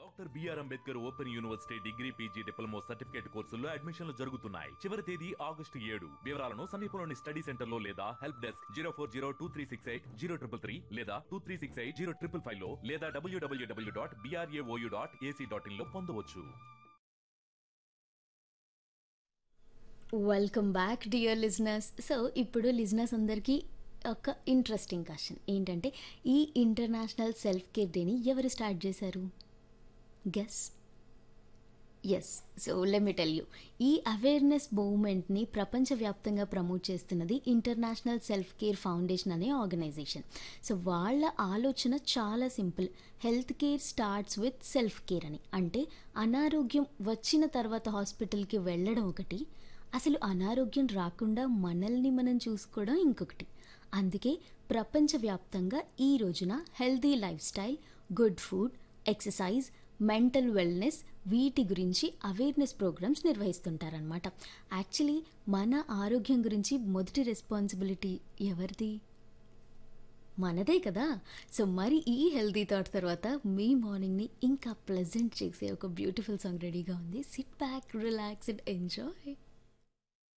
doctor B R Ambedkar open university degree PG diploma certificate కోర్సుల్లో అడ్మిషన్లు జరుగుతున్నాయి చివరి తేదీ ఆగస్టు ఏడు వివరాలను సమీపంలోని స్టడీ సెంటర్ లో లేదా help desk zero four zero two three six eight zero triple three లేదా two three six eight zero triple five లో లేదా డబ్ల్యూడబ్ల్యూడబ్ల్యూ dot BRAOU dot ac dot in లో పొందవచ్చు welcome back dear listeners so ఇప్పుడు listeners అందరికీ ఒక interesting question ఏంటంటే ఈ ఇంటర్నేషనల్ సెల్ఫ్ కేర్ డేని ఎవరు స్టార్ట్ చేశారు guess yes so let me tell you ఈ అవేర్నెస్ మూవ్మెంట్ని ప్రపంచవ్యాప్తంగా ప్రమోట్ చేస్తున్నది ఇంటర్నేషనల్ సెల్ఫ్ కేర్ ఫౌండేషన్ అనే ఆర్గనైజేషన్ సో వాళ్ళ ఆలోచన చాలా simple health care starts with self care అని అంటే అనారోగ్యం వచ్చిన తర్వాత హాస్పిటల్కి వెళ్ళడం ఒకటి అసలు అనారోగ్యం రాకుండా మనల్ని మనం చూసుకోవడం ఇంకొకటి అందుకే ప్రపంచవ్యాప్తంగా ఈ రోజున healthy life style good food exercise mental wellness వీటి గురించి అవేర్నెస్ ప్రోగ్రామ్స్ నిర్వహిస్తుంటారనమాట యాక్చువల్లీ మన ఆరోగ్యం గురించి మొదటి రెస్పాన్సిబిలిటీ ఎవరిది మనదే కదా సో మరి ఈ హెల్తీ థాట్ తర్వాత మీ మార్నింగ్ని ఇంకా ప్లెజెంట్ చేసే ఒక బ్యూటిఫుల్ సాంగ్ రెడీగా ఉంది sit back relax and enjoy